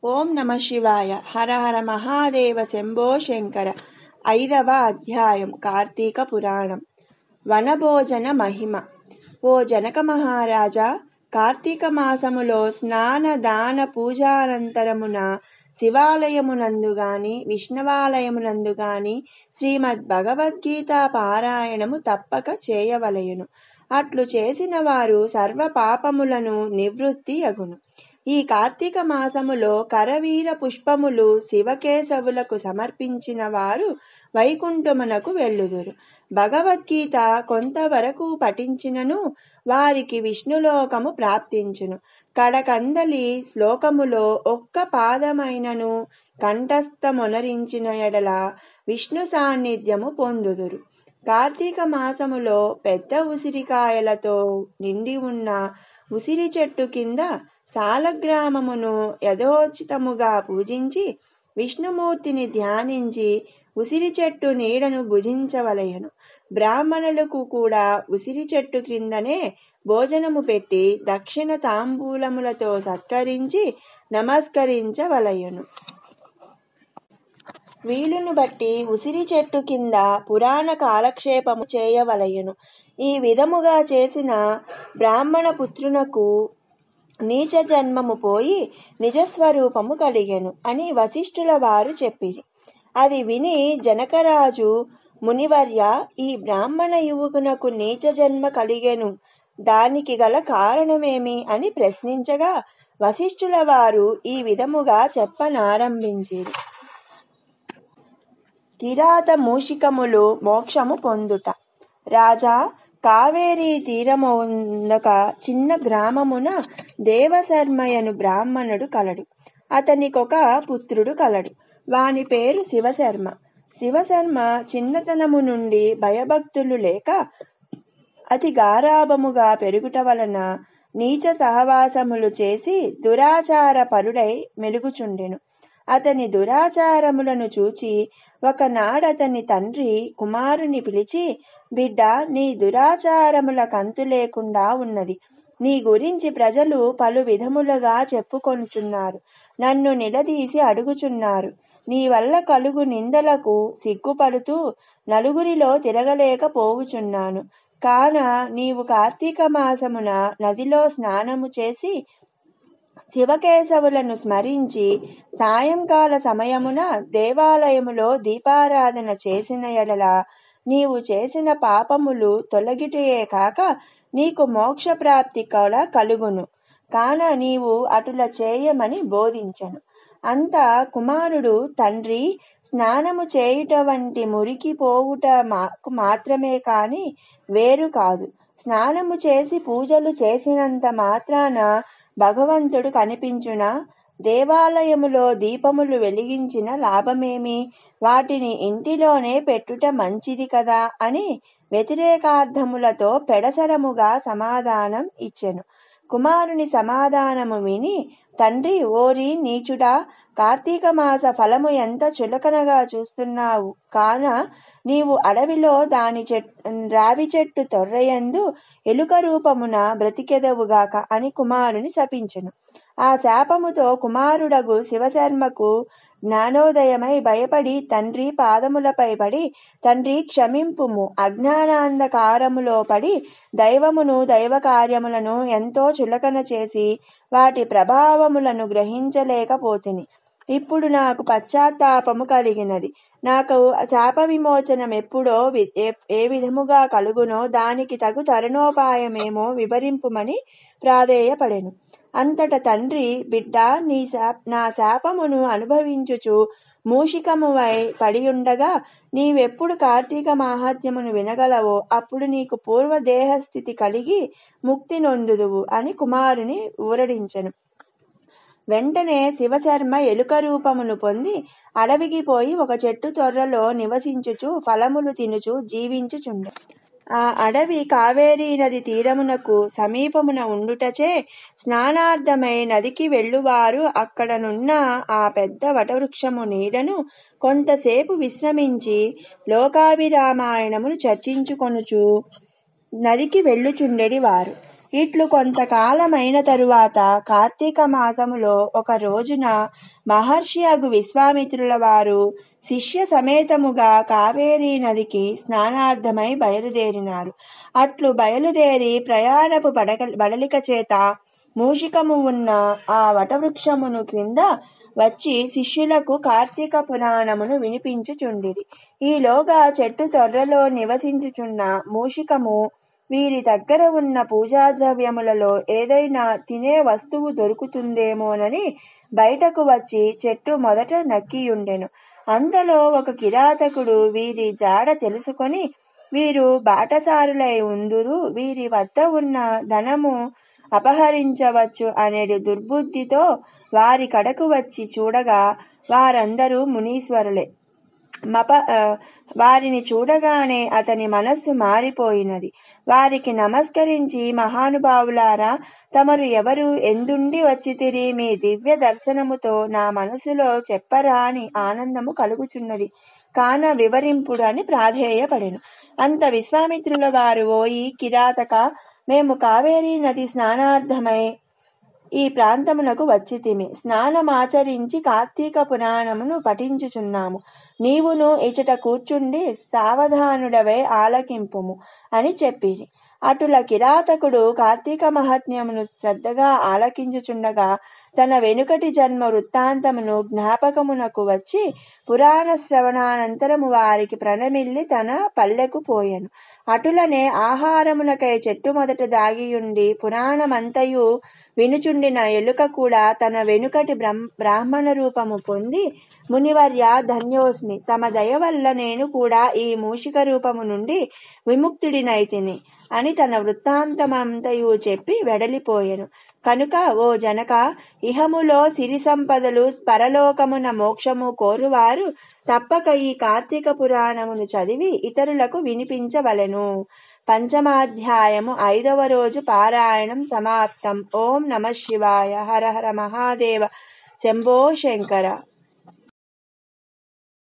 ఓం నమ శివాయ హర హర మహాదేవ శంభో శంకర ఐదవ అధ్యాయం కార్తీక పురాణం వనభోజన మహిమ ఓ జనక మహారాజా కార్తీక మాసములో స్నాన దాన పూజానంతరమున శివాలయమునందు గాని విష్ణవాలయమునందు గాని శ్రీమద్ భగవద్గీత పారాయణము తప్పక చేయవలయును అట్లు చేసిన వారు సర్వ పాపములను నివృత్తి అగును ఈ కార్తీక మాసములో కరవీర పుష్పములు శివకేశవులకు సమర్పించిన వారు వైకుంఠమునకు వెళ్ళుదురు భగవద్గీత కొంతవరకు పఠించినను వారికి విష్ణులోకము ప్రాప్తించును కడకందలి శ్లోకములో ఒక్క పాదమైనను కంఠస్థమొనరించిన ఎడల విష్ణు సాన్నిధ్యము పొందుదురు కార్తీక మాసములో పెద్ద ఉసిరికాయలతో నిండి ఉన్న ఉసిరి చెట్టు కింద సాలగ్రామమును యథోచితముగా పూజించి విష్ణుమూర్తిని ధ్యానించి ఉసిరి చెట్టు నీడను భుజించవలయను బ్రాహ్మణులకు కూడా ఉసిరి చెట్టు క్రిందనే భోజనము పెట్టి దక్షిణ తాంబూలములతో సత్కరించి నమస్కరించవలయను వీలును బట్టి ఉసిరి చెట్టు కింద పురాణ కాలక్షేపము చేయవలయను ఈ విధముగా చేసిన బ్రాహ్మణ పుత్రునకు నీచ జన్మము పోయి నిజస్వరూపము కలిగెను అని వశిష్ఠుల వారు చెప్పిరి అది విని జనకరాజు మునివర్య ఈ బ్రాహ్మణ యువకునకు నీచ జన్మ కలిగెను దానికి గల కారణమేమి అని ప్రశ్నించగా వశిష్ఠుల వారు ఈ విధముగా చెప్పనారంభించిరి కిరాత మూషికములు మోక్షము పొందుట రాజా కావేరీ తీరముందొక చిన్న గ్రామమున దేవశర్మయను బ్రాహ్మణుడు కలడు అతనికొక పుత్రుడు కలడు వాని పేరు శివశర్మ శివశర్మ చిన్నతనము నుండి భయభక్తులు లేక అతి గారాభముగా పెరుగుట వలన నీచ సహవాసములు చేసి దురాచార పరుడై మెలుగుచుండెను అతని దురాచారములను చూచి ఒకనాడతని తండ్రి కుమారుని పిలిచి బిడ్డ నీ దురాచారముల కంతు లేకుండా ఉన్నది నీ గురించి ప్రజలు పలు విధములుగా చెప్పుకొనుచున్నారు నన్ను నిలదీసి అడుగుచున్నారు నీ వల్ల కలుగు నిందలకు సిగ్గుపడుతూ నలుగురిలో తిరగలేకపోవుచున్నాను కాన నీవు కార్తీక మాసమున నదిలో స్నానము చేసి శివకేశవులను స్మరించి సాయంకాల సమయమున దేవాలయములో దీపారాధన చేసిన ఎడల నీవు చేసిన పాపములు తొలగిటయే కాక నీకు మోక్ష ప్రాప్తి కూడా కలుగును కాన నీవు అటుల చేయమని బోధించను అంత కుమారుడు తండ్రి స్నానము చేయుట వంటి మురికి పోవుట మాకు మాత్రమే కాని వేరు కాదు స్నానము చేసి పూజలు చేసినంత మాత్రాన భగవంతుడు కనిపించునా దేవాలయములో దీపములు వెలిగించిన లాభమేమి వాటిని ఇంటిలోనే పెట్టుట మంచిది కదా అని వ్యతిరేకార్థములతో పెడసరముగా సమాధానం ఇచ్చెను కుమారుని సమాధానము విని తండ్రి ఓరి నీచుడా కార్తీక మాస ఫలము ఎంత చులకనగా చూస్తున్నావు కాన నీవు అడవిలో దాని చెట్ రావి చెట్టు తొర్రయందు ఎలుక రూపమున బ్రతికెదవుగాక అని కుమారుని శపించెను ఆ శాపముతో కుమారుడగు శివశర్మకు జ్ఞానోదయమై భయపడి తండ్రి పాదములపై పడి తండ్రి క్షమింపుము అజ్ఞానాంధకారములో పడి దైవమును దైవ కార్యములను ఎంతో చులకన చేసి వాటి ప్రభావములను గ్రహించలేకపోతిని ఇప్పుడు నాకు పశ్చాత్తాపము కలిగినది నాకు శాప విమోచనం ఎప్పుడో ఏ విధముగా కలుగునో దానికి తగు తరుణోపాయమేమో వివరింపుమని ప్రాధేయపడెను అంతట తండ్రి బిడ్డ నీ శాప నా శాపమును అనుభవించుచు మూషికమువై పడియుండగా నీవెప్పుడు కార్తీక మాహాత్మ్యమును వినగలవో అప్పుడు నీకు పూర్వ దేహస్థితి కలిగి ముక్తి నొందుదువు అని కుమారుని ఊరడించెను వెంటనే శివశర్మ ఎలుక రూపమును పొంది అడవికి పోయి ఒక చెట్టు తొర్రలో నివసించుచు ఫలములు తినుచు జీవించుచుండె ఆ అడవి కావేరీ నది తీరమునకు సమీపమున ఉండుటచే స్నానార్థమై నదికి వెళ్ళువారు అక్కడనున్న ఆ పెద్ద వటవృక్షము నీడను కొంతసేపు విశ్రమించి లోకాభిరామాయణమును చర్చించుకొనుచు నదికి వెళ్ళుచుండెడి వారు ఇట్లు కొంతకాలమైన తరువాత కార్తీక మాసములో ఒక రోజున మహర్షి అగు విశ్వామిత్రుల వారు శిష్య సమేతముగా కావేరీ నదికి స్నానార్థమై బయలుదేరినారు అట్లు బయలుదేరి ప్రయాణపు బడక బడలిక చేత మూషికము ఉన్న ఆ వటవృక్షమును క్రింద వచ్చి శిష్యులకు కార్తీక పురాణమును వినిపించుచుండిరి ఈలోగా చెట్టు తొర్రలో నివసించుచున్న మూషికము వీరి దగ్గర ఉన్న పూజా ద్రవ్యములలో ఏదైనా తినే వస్తువు దొరుకుతుందేమోనని బయటకు వచ్చి చెట్టు మొదట నక్కియుండెను అంతలో ఒక కిరాతకుడు వీరి జాడ తెలుసుకొని వీరు బాటసారులై ఉందురు వీరి వద్ద ఉన్న ధనము అపహరించవచ్చు అనేడు దుర్బుద్ధితో వారి కడకు వచ్చి చూడగా వారందరూ మునీశ్వరులే మప వారిని చూడగానే అతని మనస్సు మారిపోయినది వారికి నమస్కరించి మహానుభావులారా తమరు ఎవరు ఎందుండి వచ్చితిరి మీ దివ్య దర్శనముతో నా మనసులో చెప్పరాని ఆనందము కలుగుచున్నది కాన వివరింపుడు అని ప్రాధేయపడెను అంత విశ్వామిత్రుల వారు ఓయి కిరాతక మేము కావేరీ నది స్నానార్థమై ఈ ప్రాంతమునకు వచ్చితిమి స్నానమాచరించి కార్తీక పురాణమును పఠించుచున్నాము నీవును ఇచట కూర్చుండి సావధానుడవై ఆలకింపుము అని చెప్పిరి అటుల కిరాతకుడు కార్తీక మహాత్మ్యమును శ్రద్ధగా ఆలకించుచుండగా తన వెనుకటి జన్మ వృత్తాంతమును జ్ఞాపకమునకు వచ్చి పురాణ శ్రవణానంతరము వారికి ప్రణమిల్లి తన పల్లెకు పోయెను అటులనే ఆహారమునకై చెట్టు మొదట దాగియుండి పురాణమంతయు వినుచుండిన ఎలుక కూడా తన వెనుకటి బ్రాహ్మణ రూపము పొంది మునివర్య ధన్యోస్మి తమ దయ వల్ల నేను కూడా ఈ మూషిక రూపము నుండి విముక్తుడినైతిని అని తన వృత్తాంతమంతయు చెప్పి వెడలిపోయెను కనుక ఓ జనక ఇహములో సిరి సంపదలు పరలోకమున మోక్షము కోరువారు తప్పక ఈ కార్తీక పురాణమును చదివి ఇతరులకు వినిపించవలెను పంచమాధ్యాయము ఐదవ రోజు పారాయణం సమాప్తం ఓం నమ శివాయ హర హర మహాదేవ శంభో శంకర